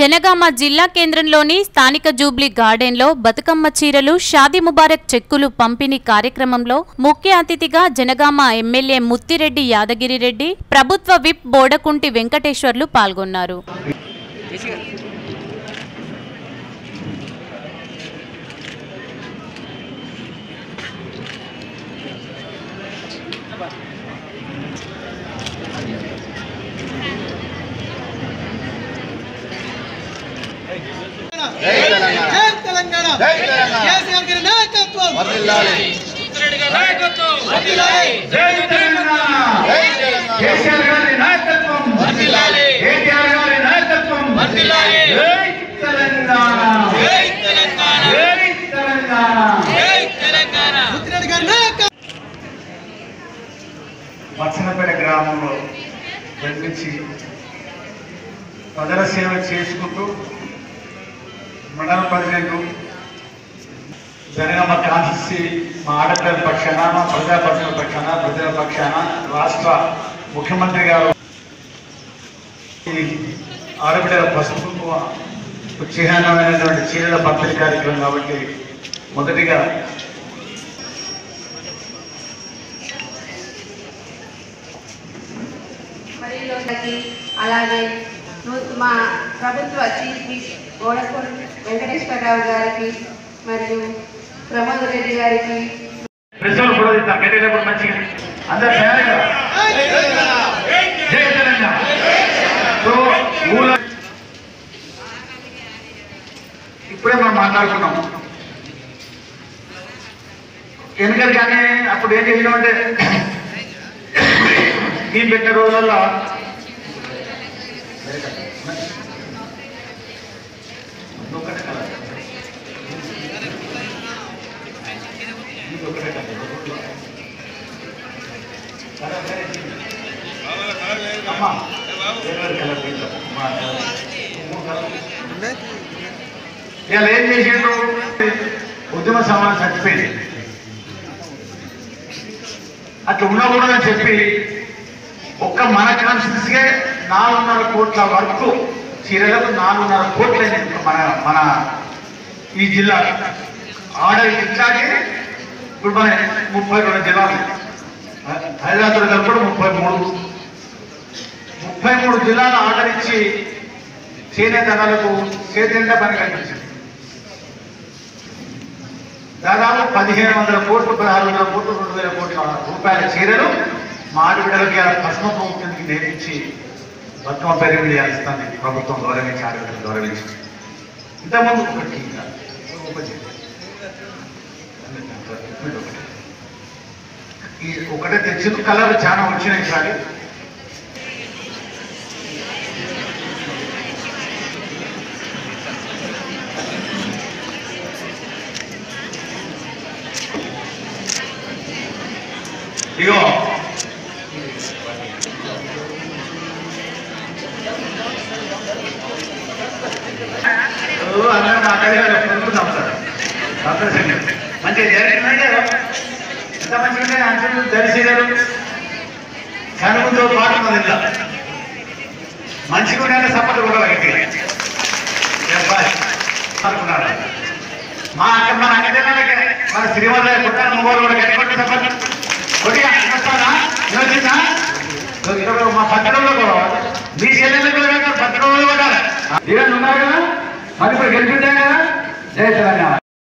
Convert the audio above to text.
జనగామ జిల్లా కేంద్రంలోని స్థానిక జూబ్లీ గార్డెన్లో బతుకమ్మ చీరలు షాదీ ముబారక్ చెక్కులు పంపిణీ కార్యక్రమంలో ముఖ్య అతిథిగా జనగామ ఎమ్మెల్యే ముత్తిరెడ్డి యాదగిరిరెడ్డి ప్రభుత్వ విప్ బోడకుంటి వెంకటేశ్వర్లు పాల్గొన్నారు జై తెలంగాణ జై తెలంగాణ జై తెలంగాణ. కేసీఆర్ గారి నాయకత్వం వర్ధిల్లాలి జై తెలంగాణ జై తెలంగాణ కేసీఆర్ గారి నాయకత్వం వర్ధిల్లాలి. కేటీఆర్ గారి నాయకత్వం వర్ధిల్లాలి. జై తెలంగాణ జై తెలంగాణ జై తెలంగాణ ముత్తిరెడ్డి గారి నాయకత్వం మచ్చనపేట గ్రామంలో జన్మించి ప్రజల సేవ చేసుకుంటూ మండల ప్రెసిడెంట్ జనగామ కాన్స్టిట్యూన్సీ మా ఆడపిల్లల పక్షాన మా ప్రజాపక్షుల పక్షాన ప్రజల పక్షాన రాష్ట్ర ముఖ్యమంత్రి గారు ఈ ఆడబిడ్డల పసుపు కుంకుమ చిహ్నమైనటువంటి చీరల పంపిణీ కార్యక్రమం కాబట్టి మొదటిగా మరిలోకి అలాగే ను- మా ప్రభుత్వ చీఫ్ విప్ గోడకొండ వెంకటేశ్వరరావు గారికి మరియు ప్రమోద్ రెడ్డి గారికి ప్రజలు కూడా ఇద్దాం కట్టేటప్పుడు మంచిగా అందరు తయారుగా జై తెలంగాణ సో ఊళ్ళో ఇప్పుడే మనం మాట్లాడుకున్నాం ఎన్నికలు కానీ అప్పుడు ఏం చేసినామంటే ఈ పెట్టిన రోజుల్లో ఒకటే కదా. ఇది ఒకటే కదా. అమ్మా, వేరే కలర్ తీద్దాం. అమ్మా, ఇవాళ ఏం చేసిండ్రు ఉద్యమ సమానం చచ్చిపోయింది అట్లా ఉండకూడదని చెప్పి ఒక్క మన కాన్స్టిట్యూన్సీకే నాలుగున్నర కోట్ల వరకు చీరలకు నాలుగున్నర కోట్ల మన మన ఈ జిల్లా ఆర్డర్ ఇచ్చాకే ఇప్పుడు మన ముప్పై రెండు జిల్లాలు హైదరాబాద్ కలిపి ముప్పై మూడు ముప్పై మూడు జిల్లాలు ఆర్డర్ ఇచ్చి చేనేత ధరలకు చేతిండా పని కల్పించింది దాదాపు పదిహేను వందల కోట్లు పదహారు వందల కోట్లు రెండు వేల కోట్ల రూపాయల చీరలు మా ఆడబిడ్డలకి ఆ పశ్చిమ ప్రభుత్వానికి నేర్పించి బతుకమ్మ పెరిగి చేస్తుంది ప్రభుత్వం గౌరవించి ఆడబిడ్డలు గౌరవించి ఇంతకుముందు ఒకటి ఇంకా ఒకటి ఈ ఒకటే తెచ్చింది కలర్ చాలా వచ్చినాయి సార్ ఇగో ఓ, అందరూ మా అక్కడే కొనుక్కుందాం సార్ సంతోషంగా మంచిగా జరిగిందంటే ఎంత మంచిగా అంచనా దర్శనాలు కనుమతో పాటు మన ఇంట్లో మంచిగా ఉండే సపోర్ట్ కూడా గట్టిగా చెప్పాలి అనుకున్నాడు మా అక్క మన అక్కడెళ్ళకే మన శ్రీవల్ల కొట్టాలి మూగోలు కూడా గట్టి కొట్టి సపోర్ట్ కొద్దిగా వస్తానా వచ్చిందా ఇక్కడ మా పట్టణంలో కూడా మీ చెల్లెళ్ళకి కూడా పట్టణంలో కూడా ఇవన్నీ ఉన్నారు కదా మరి ఇప్పుడు గెలిపించాం కదా జై తెలంగాణ